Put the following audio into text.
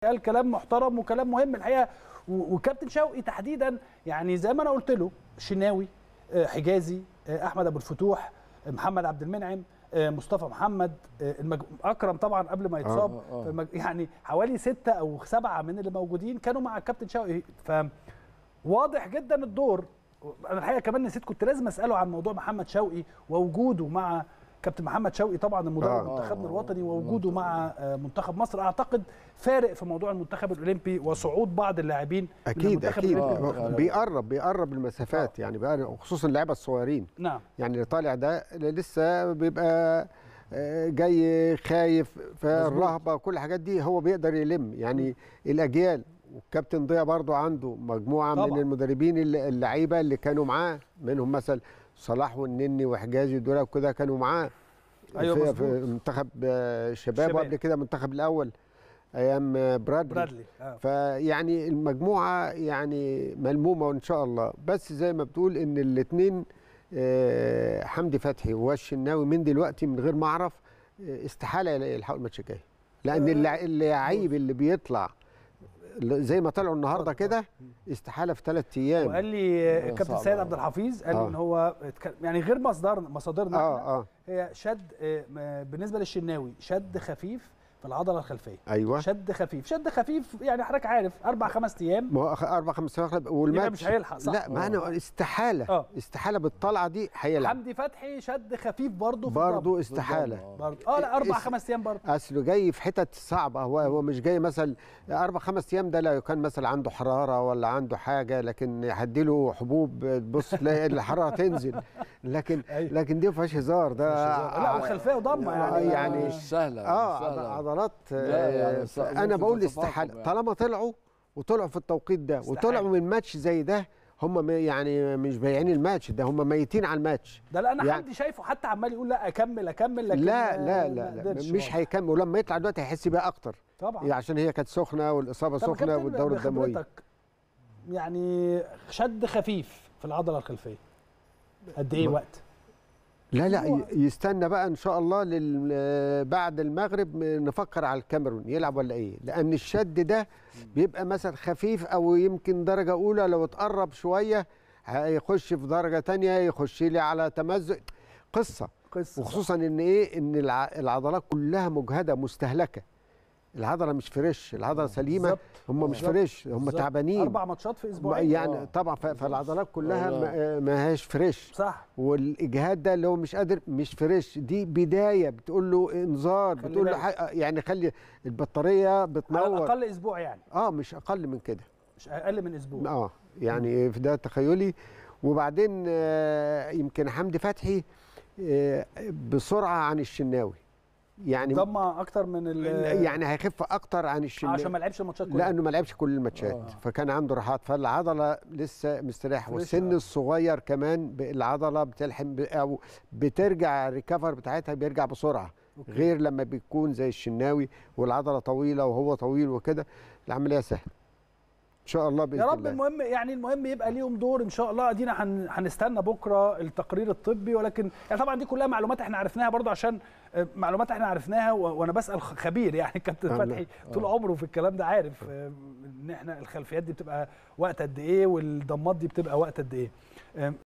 قال كلام محترم وكلام مهم الحقيقه و- وكابتن شوقي تحديدا يعني زي ما انا قلت له شناوي آه، حجازي آه، احمد ابو الفتوح آه، محمد عبد المنعم آه، مصطفى محمد آه، المج... اكرم طبعا قبل ما يتصاب آه، آه. فالمج... يعني حوالي ستة او سبعة من اللي موجودين كانوا مع الكابتن شوقي ف واضح جدا الدور انا الحقيقه كمان نسيت كنت لازم اساله عن موضوع محمد شوقي ووجوده مع كابتن محمد شوقي طبعا المدرب آه. منتخبنا الوطني ووجوده مع آه، منتخب مصر اعتقد فارق في موضوع المنتخب الاولمبي وصعود بعض اللاعبين من اكيد المنتخب اكيد الأولمبي. آه. بيقرب بيقرب المسافات يعني بقى خصوصا اللعيبه الصغيرين نعم يعني اللي طالع ده لسه بيبقى آه، جاي خايف فالرهبه كل الحاجات دي هو بيقدر يلم يعني الاجيال والكابتن ضياء برضو عنده مجموعه طبعا. من المدربين الل- اللعيبه اللي كانوا معاه منهم مثلا صلاح والنني وحجازي دول وكده كانوا معاه أيوة في, مظبوط. في منتخب آه، شباب شباب. وقبل كده منتخب الاول ايام آه، برادلي, برادلي آه. فيعني المجموعه يعني ملمومه وان شاء الله بس زي ما بتقول ان الاثنين حمدي فتحي والشناوي من دلوقتي من غير ما اعرف آه، استحاله يلحقوا الماتش الجاي لان اللع- اللعيب اللي بيطلع زي ما طلعوا النهارده كده استحاله في ثلاث ايام وقال لي آه، آه، كابتن صعب سيد أوي. عبد الحفيظ قال لي آه. ان هو اتك- يعني غير مصدر مصادرنا اه احنا اه هي شد آه، م- بالنسبه للشناوي شد خفيف في العضله الخلفيه ايوه شد خفيف شد خفيف يعني حضرتك عارف اربع خمس ايام ما هو أخ- اربع خمس سنوات يبقى والماتش مش هيلحق صح لا ما انا استحاله آه. استحاله بالطلعه دي هيلعب حمدي فتحي شد خفيف برضه في برضه الضرب. استحاله برضه اه لا اربع اس- خمس ايام برضه اصله جاي في حتت صعبه هو هو مش جاي مثلا اربع خمس ايام ده لو كان مثلا عنده حراره ولا عنده حاجه لكن هديله حبوب تبص تلاقي الحراره تنزل لكن أيوة. لكن دي ما فيهاش هزار ده لا وخلفيه وضمه يعني يعني- مش سهله اه مش سهلة. عضلات لا، يعني آه، صعب انا في بقول التفاقم استحاله يعني. طالما طلعوا وطلعوا في التوقيت ده استحالة. وطلعوا من ماتش زي ده هم يعني مش بايعين الماتش ده هم ميتين على الماتش ده لا انا يعني- حمدي شايفه حتى عمال يقول لا اكمل اكمل لكن لا آه، لا ما لا, لا قدرش مش برضه. هيكمل ولما يطلع دلوقتي هيحس بيها اكتر طبعا يعني عشان هي كانت سخنه والاصابه طب سخنه كابتن والدوره الدمويه بخبرتك، يعني شد خفيف في العضله الخلفيه قد ايه ما- وقت لا لا هو- ي- يستنى بقى ان شاء الله لل... بعد المغرب نفكر على الكاميرون يلعب ولا ايه لان الشد ده بيبقى مثلا خفيف او يمكن درجه اولى لو اتقرب شويه هيخش في درجه تانية يخش لي على تمزق قصه قصه وخصوصا ان ايه ان الع... العضلات كلها مجهده مستهلكه العضله مش فريش العضله سليمه بالظبط. هم مش بالظبط. فريش هم بالظبط. تعبانين اربع ماتشات في اسبوعين يعني آه. طبعا ف- فالعضلات كلها آه. ما- ما هياش فريش صح والاجهاد ده اللي هو مش قادر مش فريش دي بدايه بتقول له انذار خلي بتقول له بالك. ح- يعني خلي البطاريه على بتنور الاقل اسبوع يعني اه مش اقل من كده مش اقل من اسبوع اه يعني في ده تخيلي وبعدين آه يمكن حمدي فتحي آه بسرعه عن الشناوي يعني ضمه اكتر من ال يعني هيخف اكتر عن الشناوي عشان ما لعبش الماتشات كلها لانه ما لعبش كل الماتشات آه. فكان عنده راحات فالعضله لسه مستريحه فريش، والسن آه. الصغير كمان ب- العضله بتلحم ب- او بترجع الريكفر بتاعتها بيرجع بسرعه أوكي. غير لما بيكون زي الشناوي والعضله طويله وهو طويل وكده العمليه سهله ان شاء الله باذن يا رب الله المهم يعني المهم يبقى ليهم دور ان شاء الله ادينا هن- هنستنى بكره التقرير الطبي ولكن يعني طبعا دي كلها معلومات احنا عرفناها برضو عشان آه، معلومات احنا عرفناها و- وانا بسال خ- خبير يعني كابتن آه، فتحي طول عمره في الكلام ده عارف آه، ان احنا الخلفيات دي بتبقى وقت قد ايه والضمات دي بتبقى وقت قد ايه آه،